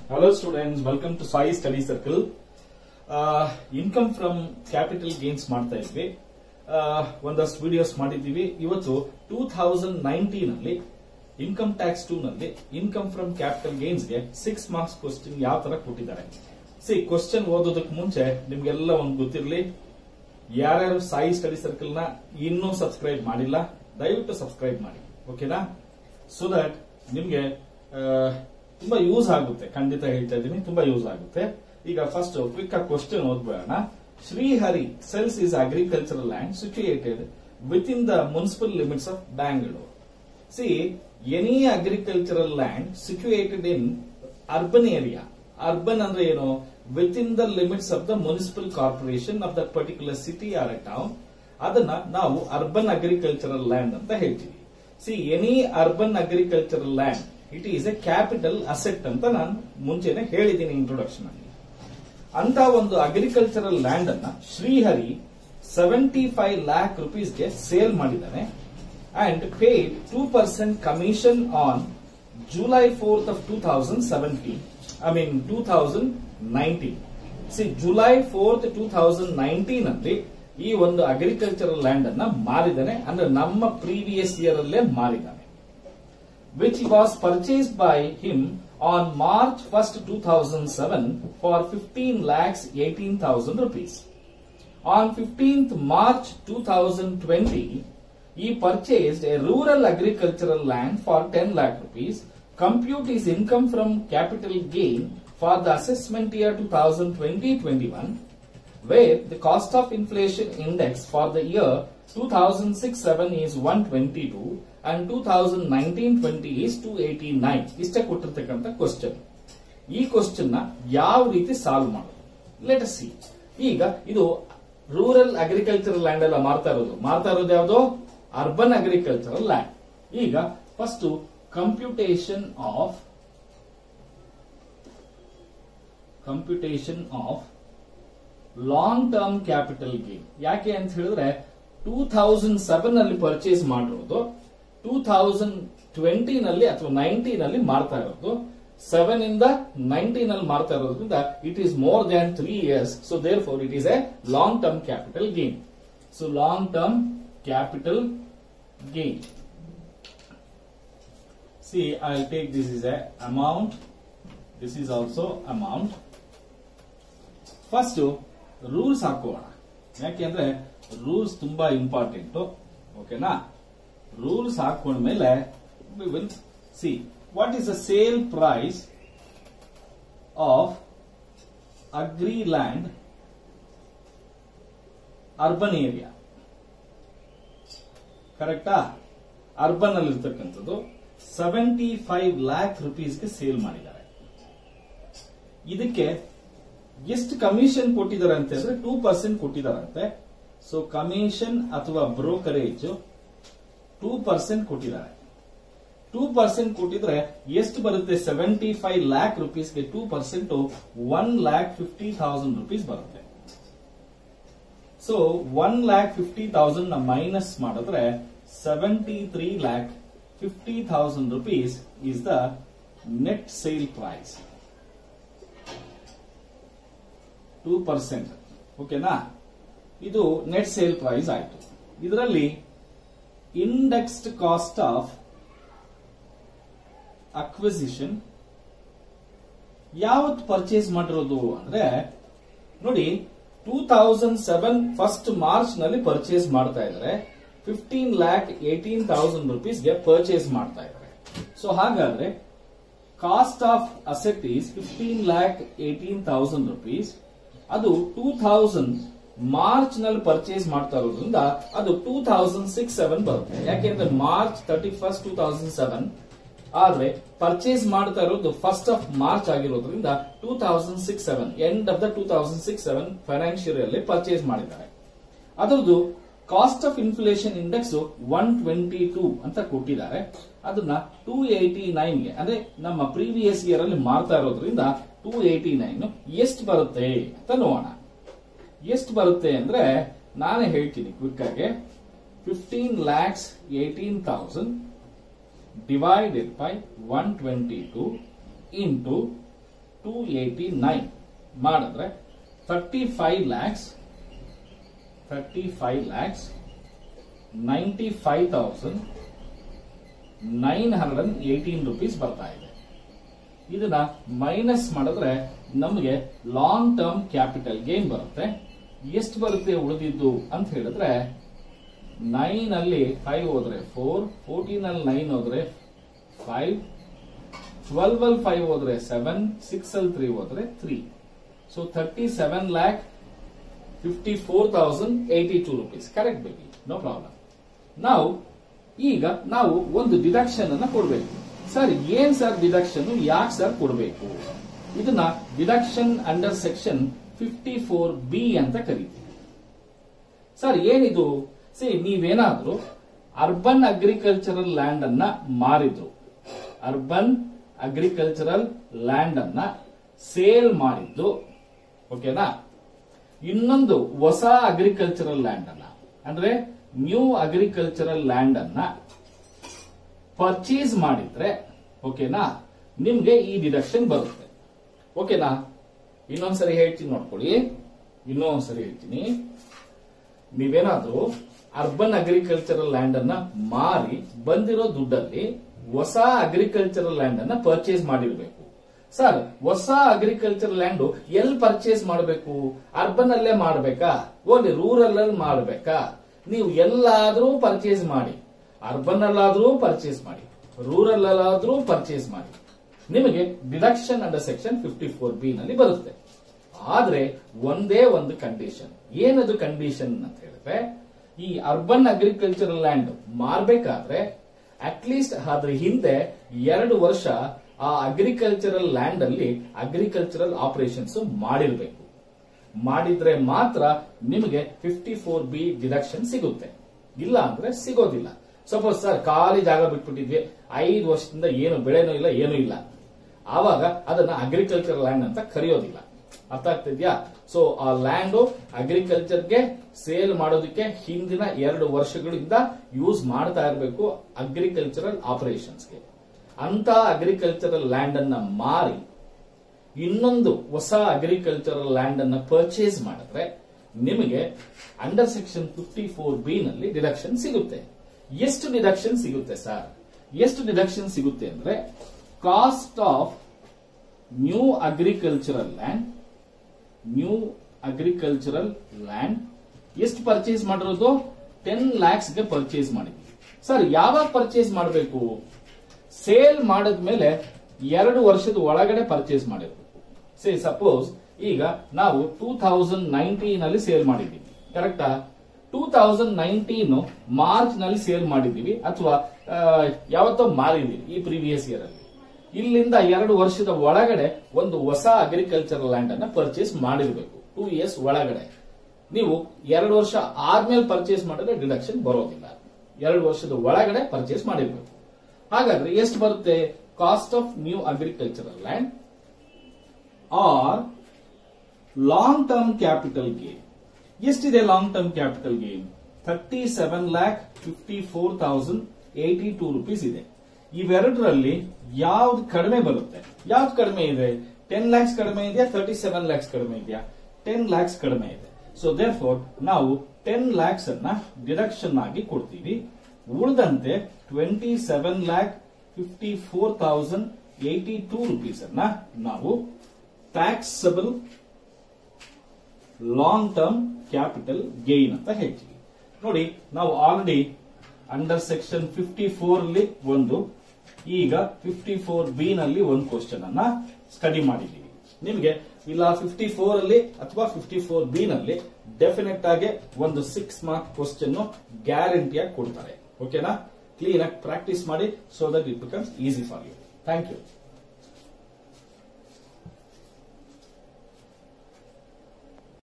Hello students, welcome to Sai Study Circle. Income from capital gains ಮಾಡ್ತಾ ಇದ್ವಿ ಆ, ಒಂದಷ್ಟು ವಿಡಿಯೋಸ್ ಮಾಡಿದ್ದೀವಿ ಇವತ್ತು ಟೂ ಥೌಸಂಡ್ ನೈನ್ಟೀನ್ ಅಲ್ಲಿ ಇನ್ಕಮ್ ಟ್ಯಾಕ್ಸ್ ಟೂ ನಲ್ಲಿ ಇನ್ಕಮ್ ಫ್ರಮ್ ಕ್ಯಾಪಿಟಲ್ ಗೇನ್ಸ್ ಗೆ ಸಿಕ್ಸ್ ಮಾರ್ಕ್ಸ್ ಕ್ವಶನ್ ಯಾವ ತರ ಕೊಟ್ಟಿದ್ದಾರೆ ಸಿ ಕ್ವಶನ್ ಓದೋದಕ್ಕೆ ಮುಂಚೆ ನಿಮ್ಗೆಲ್ಲ ಒಂದು ಗೊತ್ತಿರಲಿ ಯಾರ್ಯಾರು ಸಾಯಿ ಸ್ಟಡಿ ಸರ್ಕಲ್ ನ ಇನ್ನೂ ಸಬ್ಸ್ಕ್ರೈಬ್ ಮಾಡಿಲ್ಲ ದಯವಿಟ್ಟು ಸಬ್ಸ್ಕ್ರೈಬ್ ಮಾಡಿ ಓಕೆನಾ ಸೊ ದಟ್ ನಿಮ್ಗೆ ಆ, ತುಂಬಾ ಯೂಸ್ ಆಗುತ್ತೆ ಖಂಡಿತ ಹೇಳ್ತಾ ಇದ್ದೀನಿ ತುಂಬಾ ಯೂಸ್ ಆಗುತ್ತೆ ಈಗ ಫಸ್ಟ್ ಕ್ವಿಕ್ ಆಗಿ ಕ್ವಶನ್ ಓದ್ಬೇಡ Srihari sells is agricultural land situated within the municipal limits of Bangalore see any agricultural land situated in urban area urban ಅಂದ್ರೆ ಏನು within the limits of the municipal corporation of that particular city or a town ಅದನ್ನ ನಾವು urban agricultural land ಅಂತ ಹೇಳ್ತೀವಿ see any urban agricultural land it is a capital asset ಅಂತ ನಾನು ಮುಂಚೆನೆ ಹೇಳಿದ್ದೀನಿ ಇಂಟ್ರೊಡಕ್ಷನ್ ಅಲ್ಲಿ ಅಂತ ಒಂದು ಅಗ್ರಿಕಲ್ಚರಲ್ ಲ್ಯಾಂಡ್ ಅನ್ನ ಶ್ರೀಹರಿ ಸೆವೆಂಟಿ ಫೈವ್ ಲ್ಯಾಕ್ ರುಪೀಸ್ಗೆ ಸೇಲ್ ಮಾಡಿದ್ದಾನೆ and paid two percent commission on July fourth of two thousand seventeen I mean two thousand nineteen see July fourth two thousand nineteen ಅಲ್ಲಿ ಈ ಒಂದು ಅಗ್ರಿಕಲ್ಚರಲ್ ಲ್ಯಾಂಡ್ ಅನ್ನ ಮಾರಿದ್ದಾನೆ ಅಂದ್ರೆ ನಮ್ಮ ಪ್ರೀವಿಯಸ್ ಇಯರ್ ಅಲ್ಲೇ ಮಾರಿದ್ದಾನೆ which was purchased by him on March 1st, 2007 for 15 lakhs 18,000 rupees. On 15th March 2020, he purchased a rural agricultural land for 10 lakh rupees. Compute his income from capital gain for the assessment year 2020-21 where the cost of inflation index for the year 2006-7 is 122 and 2019-20 is 289 ಇಷ್ಟೇ ಕೊಟ್ಟಿರ್ತಕ್ಕಂಥ question ಈ question ನ ಯಾವ ರೀತಿ solve ಮಾಡೋದು let see ಈಗ ಇದು rural agricultural land ಎಲ್ಲ ಮಾರ್ತಾ ಇರೋದು ಮಾರ್ತಾ ಇರೋದು ಯಾವುದು ಅರ್ಬನ್ ಅಗ್ರಿಕಲ್ಚರಲ್ ಲ್ಯಾಂಡ್ ಈಗ first computation of computation of long term capital gain ಯಾಕೆ ಅಂತ ಹೇಳಿದ್ರೆ ಟೂ ಥೌಸಂಡ್ ಸೆವೆನ್ ಅಲ್ಲಿ ಪರ್ಚೇಸ್ ಮಾಡಿರೋದು ಟೂ ಥೌಸಂಡ್ ಟ್ವೆಂಟಿ ನಲ್ಲಿ ಅಥವಾ ನೈನ್ಟೀನ್ ಅಲ್ಲಿ ಮಾರ್ತಾ ಇರೋದು ಸೆವೆನ್ ಇಂದ ನೈನ್ಟೀನ್ ಅಲ್ಲಿ ಮಾರ್ತಾ ಇರೋದ್ರಿಂದ it is more than three years so therefore it is a long term capital gain so long term capital gain see I take this is a amount this is also amount first rules ಹಾಕೋಣ ಯಾಕೆಂದ್ರೆ rules ತುಂಬಾ important ಓಕೆನಾ rules ಹಾಕೊಂಡ್ಮೇಲೆ we will see what is the sale price of agri land urban area ಕರೆಕ್ಟಾ urban ಅಲ್ಲಿ ಇರ್ತಕ್ಕಂಥದ್ದು seventy five lakh ರುಪೀಸ್ಗೆ sale ಮಾಡಿದ್ದಾರೆ ಇದಕ್ಕೆ ಎಷ್ಟು ಕಮಿಷನ್ ಕೊಟ್ಟಿದ್ದಾರೆ ಅಂತ ಅಂದ್ರೆ ಟೂ ಪರ್ಸೆಂಟ್ ಕೊಟ್ಟಿದ್ದಾರಂತೆ ಸೊ ಕಮಿಷನ್ ಅಥವಾ ಬ್ರೋಕರೇಜ್ ಟೂ ಪರ್ಸೆಂಟ್ ಕೊಟ್ಟಿದ್ದಾರೆ ಟೂ ಪರ್ಸೆಂಟ್ ಕೊಟ್ಟಿದ್ರೆ ಎಷ್ಟು ಬರುತ್ತೆ ಸೆವೆಂಟಿ ಫೈವ್ ಲ್ಯಾಕ್ ರುಪೀಸ್ಗೆ two percent one lakh fifty thousand rupees ಬರುತ್ತೆ so one lakh fifty thousand ನ ಮೈನಸ್ ಮಾಡಿದ್ರೆ seventy three lakh fifty thousand rupees is the net sale price two percent ಓಕೆನಾ ಇದು ನೆಟ್ ಸೇಲ್ ಪ್ರೈಸ್ ಆಯ್ತು ಇದರಲ್ಲಿ ಇಂಡೆಕ್ಸ್ಡ್ ಕಾಸ್ಟ್ ಆಫ್ ಅಕ್ವಿಸಿಷನ್ ಯಾವತ್ತು purchase ಮಾಡಿರೋದು ಅಂದ್ರೆ ನೋಡಿ two thousand seven first March ನಲ್ಲಿ ಪರ್ಚೇಸ್ ಮಾಡ್ತಾ ಇದ್ದಾರೆ ಫಿಫ್ಟೀನ್ ಲ್ಯಾಕ್ ಏಟೀನ್ ತೌಸಂಡ್ ರುಪೀಸ್ಗೆ ಪರ್ಚೇಸ್ ಮಾಡ್ತಾ ಇದ್ದಾರೆ ಸೊ ಹಾಗಾದ್ರೆ cost of asset is fifteen lakh eighteen thousand rupees ಅದು ಟೂ ಥೌಸಂಡ್ ಮಾರ್ಚ್ ನಲ್ಲಿ ಪರ್ಚೇಸ್ ಮಾಡ್ತಾ ಇರೋದ್ರಿಂದ ಅದು ಟೂ ಥೌಸಂಡ್ ಸಿಕ್ಸ್ ಸೆವೆನ್ ಬರುತ್ತೆ ಯಾಕೆಂದ್ರೆ March thirty first two thousand seven ಆದ್ರೆ ಪರ್ಚೇಸ್ ಮಾಡ್ತಾ ಇರೋದು ಫಸ್ಟ್ ಆಫ್ ಮಾರ್ಚ್ ಆಗಿರೋದ್ರಿಂದ two thousand six seven end of the two thousand six seven financial ಅಲ್ಲಿ ಪರ್ಚೇಸ್ ಮಾಡಿದ್ದಾರೆ ಅದರದ್ದು cost of inflation index one twenty two ಅಂತ ಕೊಟ್ಟಿದ್ದಾರೆ ಅದನ್ನ ಟೂ ಏಟಿ ನೈನ್ಗೆ ಅಂದ್ರೆ ನಮ್ಮ ಪ್ರೀವಿಯಸ್ ಇಯರ್ ಅಲ್ಲಿ ಮಾರ್ತಾ ಇರೋದ್ರಿಂದ ಟೂ ಏಟಿ ನೈನ್ ಎಷ್ಟು ಬರುತ್ತೆ ಅಂತ ನೋಡೋಣ ಎಷ್ಟು ಬರುತ್ತೆ ಅಂದ್ರೆ ನಾನೇ ಹೇಳ್ತೀನಿ ಕ್ವಿಕ್ ಆಗಿ fifteen lakhs eighteen thousand divided by 122 into two eighty nine ಮಾಡಿದ್ರೆ thirty five lakhs thirty five lakhs ninety five thousand nine hundred and eighteen rupees ಬರ್ತಾ ಇದೆ ಇದನ್ನ ಮೈನಸ್ ಮಾಡಿದ್ರೆ ನಮಗೆ ಲಾಂಗ್ ಟರ್ಮ್ ಕ್ಯಾಪಿಟಲ್ ಗೇನ್ ಬರುತ್ತೆ ಎಷ್ಟು ಬರುತ್ತೆ ಉಳಿದಿದ್ದು ಅಂತ ಹೇಳಿದ್ರೆ ನೈನ್ ಅಲ್ಲಿ ಫೈವ್ ಹೋದ್ರೆ ಫೋರ್ ಫೋರ್ಟೀನ್ ಅಲ್ಲಿ ನೈನ್ ಹೋದ್ರೆ ಫೈವ್ ಟ್ವೆಲ್ವ್ ಅಲ್ಲಿ ಫೈವ್ ಹೋದ್ರೆ ಸೆವೆನ್ ಸಿಕ್ಸ್ ಅಲ್ಲಿ ತ್ರೀ ಹೋದ್ರೆ three so thirty seven lakh fifty four thousand eighty two rupees correct baby no problem ನಾವು ಈಗ ನಾವು ಒಂದು ಡಿಡಕ್ಷನ್ ಅನ್ನ ಕೊಡಬೇಕು ಸರ್ ಏನ್ ಸರ್ ಡಿಡಕ್ಷನ್ ಯಾಕೆ ಸರ್ ಕೊಡಬೇಕು ಇದನ್ನ deduction under section fifty four B ಅಂತ ಕರಿತೀವಿ ಸರ್ ಏನಿದು ಸಿ ನೀವೇನಾದ್ರೂ ಅರ್ಬನ್ ಅಗ್ರಿಕಲ್ಚರಲ್ ಲ್ಯಾಂಡ್ ಅನ್ನ ಮಾರಿದ್ರು ಅರ್ಬನ್ ಅಗ್ರಿಕಲ್ಚರಲ್ ಲ್ಯಾಂಡ್ ಅನ್ನ ಸೇಲ್ ಮಾಡಿದ್ದು ಓಕೆನಾ ಇನ್ನೊಂದು ಹೊಸ ಅಗ್ರಿಕಲ್ಚರಲ್ ಲ್ಯಾಂಡ್ ಅನ್ನ ಅಂದ್ರೆ ನ್ಯೂ ಅಗ್ರಿಕಲ್ಚರಲ್ ಲ್ಯಾಂಡ್ ಅನ್ನ ಪರ್ಚೇಸ್ ಮಾಡಿದ್ರೆ ಓಕೆನಾ ನಿಮ್ಗೆ ಈ ಡಿಡಕ್ಷನ್ ಬರುತ್ತೆ ಓಕೆನಾ ಇನ್ನೊಂದ್ಸರಿ ಹೇಳ್ತೀನಿ ನೋಡ್ಕೊಳ್ಳಿ ಇನ್ನೊಂದ್ಸರಿ ಹೇಳ್ತೀನಿ ನೀವೇನಾದ್ರೂ ಅರ್ಬನ್ ಅಗ್ರಿಕಲ್ಚರಲ್ ಲ್ಯಾಂಡ್ ಅನ್ನ ಮಾರಿ ಬಂದಿರೋ ದುಡ್ಡಲ್ಲಿ ಹೊಸ ಅಗ್ರಿಕಲ್ಚರಲ್ ಲ್ಯಾಂಡ್ ಅನ್ನ ಪರ್ಚೇಸ್ ಮಾಡಿರ್ಬೇಕು ಸರ್ ಹೊಸ ಅಗ್ರಿಕಲ್ಚರ್ ಲ್ಯಾಂಡ್ ಎಲ್ಲಿ ಪರ್ಚೇಸ್ ಮಾಡಬೇಕು ಅರ್ಬನ್ ಅಲ್ಲೇ ಮಾಡಬೇಕಾ ಓನ್ಲಿ ರೂರಲ್ ಅಲ್ಲಿ ಮಾಡಬೇಕಾ ನೀವು ಎಲ್ಲಾದ್ರೂ ಪರ್ಚೇಸ್ ಮಾಡಿ ಅರ್ಬನ್ ಅಲ್ಲಾದ್ರೂ ಪರ್ಚೇಸ್ ಮಾಡಿ ರೂರಲ್ ಅಲ್ಲಾದ್ರೂ ಪರ್ಚೇಸ್ ಮಾಡಿ ನಿಮಗೆ deduction under section fifty four B ನಲ್ಲಿ ಬರುತ್ತೆ ಆದ್ರೆ ಒಂದೇ ಒಂದು ಕಂಡೀಷನ್ ಏನದು ಕಂಡೀಷನ್ ಅಂತ ಹೇಳಿದ್ರೆ ಈ ಅರ್ಬನ್ ಅಗ್ರಿಕಲ್ಚರಲ್ ಲ್ಯಾಂಡ್ ಮಾರ್ಬೇಕಾದ್ರೆ ಅಟ್ಲೀಸ್ಟ್ ಅದ್ರ ಹಿಂದೆ ಎರಡು ವರ್ಷ ಆ ಅಗ್ರಿಕಲ್ಚರಲ್ ಲ್ಯಾಂಡ್ ಅಲ್ಲಿ ಅಗ್ರಿಕಲ್ಚರಲ್ ಆಪರೇಷನ್ಸ್ ಮಾಡಿರ್ಬೇಕು ಮಾಡಿದ್ರೆ ಮಾತ್ರ ನಿಮಗೆ ಫಿಫ್ಟಿ ಫೋರ್ ಬಿ ಡಿಡಕ್ಷನ್ ಸಿಗುತ್ತೆ ಇಲ್ಲ ಅಂದ್ರೆ ಸಿಗೋದಿಲ್ಲ ಸಪೋಸ್ ಸರ್ ಖಾಲಿ ಜಾಗ ಬಿಟ್ಬಿಟ್ಟಿದ್ವಿ ಐದು ವರ್ಷದಿಂದ ಏನು ಬೆಳೆನೂ ಇಲ್ಲ ಏನೂ ಇಲ್ಲ ಆವಾಗ ಅದನ್ನ ಅಗ್ರಿಕಲ್ಚರ್ ಲ್ಯಾಂಡ್ ಅಂತ ಕರೆಯೋದಿಲ್ಲ ಅರ್ಥ ಆಗ್ತಿದ್ಯಾ ಸೊ ಆ ಲ್ಯಾಂಡ್ ಅಗ್ರಿಕಲ್ಚರ್ಗೆ ಸೇಲ್ ಮಾಡೋದಕ್ಕೆ ಹಿಂದಿನ ಎರಡು ವರ್ಷಗಳಿಂದ ಯೂಸ್ ಮಾಡ್ತಾ ಇರಬೇಕು ಅಗ್ರಿಕಲ್ಚರಲ್ ಆಪರೇಷನ್ಸ್ಗೆ ಅಂತ ಅಗ್ರಿಕಲ್ಚರಲ್ ಲ್ಯಾಂಡ್ ಅನ್ನ ಮಾರಿ ಇನ್ನೊಂದು ಹೊಸ ಅಗ್ರಿಕಲ್ಚರಲ್ ಲ್ಯಾಂಡ್ ಅನ್ನ ಪರ್ಚೇಸ್ ಮಾಡಿದ್ರೆ ನಿಮಗೆ under section fifty four B ನಲ್ಲಿ ಡಿಡಕ್ಷನ್ ಸಿಗುತ್ತೆ ಎಷ್ಟು ಡಿಡಕ್ಷನ್ ಸಿಗುತ್ತೆ ಸರ್ ಎಷ್ಟು ಡಿಡಕ್ಷನ್ ಸಿಗುತ್ತೆ ಅಂದ್ರೆ cost of new agricultural land new agricultural land ಎಷ್ಟು ಪರ್ಚೇಸ್ ಮಾಡಿರೋದು ಟೆನ್ ಲ್ಯಾಕ್ಸ್ ಗೆ ಪರ್ಚೇಸ್ ಮಾಡಿದ್ವಿ ಸರ್ ಯಾವಾಗ ಪರ್ಚೇಸ್ ಮಾಡಬೇಕು ಸೇಲ್ ಮಾಡಿದ್ಮೇಲೆ ಎರಡು ವರ್ಷದ ಒಳಗಡೆ ಪರ್ಚೇಸ್ ಮಾಡಿರ್ಬೇಕು ಸೇ ಸಪೋಸ್ ಈಗ ನಾವು ಟೂ ಥೌಸಂಡ್ ನೈನ್ಟೀನ್ ಅಲ್ಲಿ ಸೇಲ್ ಮಾಡಿದ್ದೀವಿ ಕರೆಕ್ಟಾ ಟೂ ಥೌಸಂಡ್ ನೈನ್ಟೀನ್ ಮಾರ್ಚ್ ನಲ್ಲಿ ಸೇಲ್ ಮಾಡಿದ್ದೀವಿ ಅಥವಾ ಯಾವತ್ತೋ ಮಾರಿದ್ದೀವಿ ಈ ಪ್ರೀವಿಯಸ್ ಇಯರ್ ಅಲ್ಲಿ ಇಲ್ಲಿಂದ ಎರಡು ವರ್ಷದ ಒಳಗಡೆ ಒಂದು ಹೊಸ ಅಗ್ರಿಕಲ್ಚರಲ್ ಲ್ಯಾಂಡ್ ಅನ್ನ ಪರ್ಚೇಸ್ ಮಾಡಿರ್ಬೇಕು ಟೂ ಇಯರ್ಸ್ ಒಳಗಡೆ ನೀವು ಎರಡು ವರ್ಷ ಆದ್ಮೇಲೆ ಪರ್ಚೇಸ್ ಮಾಡಿದ್ರೆ ಡಿಡಕ್ಷನ್ ಬರೋದಿಲ್ಲ ಎರಡು ವರ್ಷದ ಒಳಗಡೆ ಪರ್ಚೇಸ್ ಮಾಡಿರ್ಬೇಕು ಹಾಗಾದ್ರೆ ಎಷ್ಟು ಬರುತ್ತೆ cost of new agricultural land or long term capital gain ಎಷ್ಟಿದೆ long term capital gain thirty seven lakh fifty four thousand eighty two rupees ಇದೆ ಇವೆರಡರಲ್ಲಿ ಯಾವ್ದು ಕಡಿಮೆ ಬರುತ್ತೆ ಯಾವ್ದು ಕಡಿಮೆ ಇದೆ ಟೆನ್ ಲ್ಯಾಕ್ಸ್ ಕಡಿಮೆ ಇದೆಯಾ ತರ್ಟಿ ಸೆವೆನ್ ಲ್ಯಾಕ್ಸ್ ಕಡಿಮೆ ಇದೆಯಾ ಟೆನ್ ಲ್ಯಾಕ್ಸ್ ಕಡಿಮೆ ಇದೆ ಸೊ ದೇರ್ ಫೋರ್ ನಾವು ಟೆನ್ ಲ್ಯಾಕ್ಸ್ ಅನ್ನ ಡಿಡಕ್ಷನ್ ಆಗಿ ಕೊಡ್ತೀವಿ ಉಳಿದಂತೆ twenty seven lakh fifty four thousand eighty two rupees ಅನ್ನ ನಾವು taxable long term capital gain ಅಂತ ಹೇಳ್ತೀವಿ ನೋಡಿ ನಾವು already under section fifty four ಅಲ್ಲಿ ಒಂದು ಈಗ ಫಿಫ್ಟಿ ಫೋರ್ ಬಿ ನಲ್ಲಿ ಒಂದು ಕ್ವಶನ್ ಅನ್ನ ಸ್ಟಡಿ ಮಾಡಿದ್ದೀವಿ ನಿಮಗೆ ಇಲ್ಲ ಫಿಫ್ಟಿ ಫೋರ್ ಅಲ್ಲಿ ಅಥವಾ ಫಿಫ್ಟಿ ಫೋರ್ ಬಿ ನಲ್ಲಿ ಡೆಫಿನೆಟ್ ಆಗಿ ಒಂದು ಸಿಕ್ಸ್ ಮಾರ್ಕ್ ಕ್ವಶನ್ ಗ್ಯಾರಂಟಿಯಾಗಿ ಕೊಡ್ತಾರೆ ಓಕೆನಾ ಕ್ಲೀನ್ ಆಗಿ ಪ್ರಾಕ್ಟೀಸ್ ಮಾಡಿ so that it becomes easy for you thank you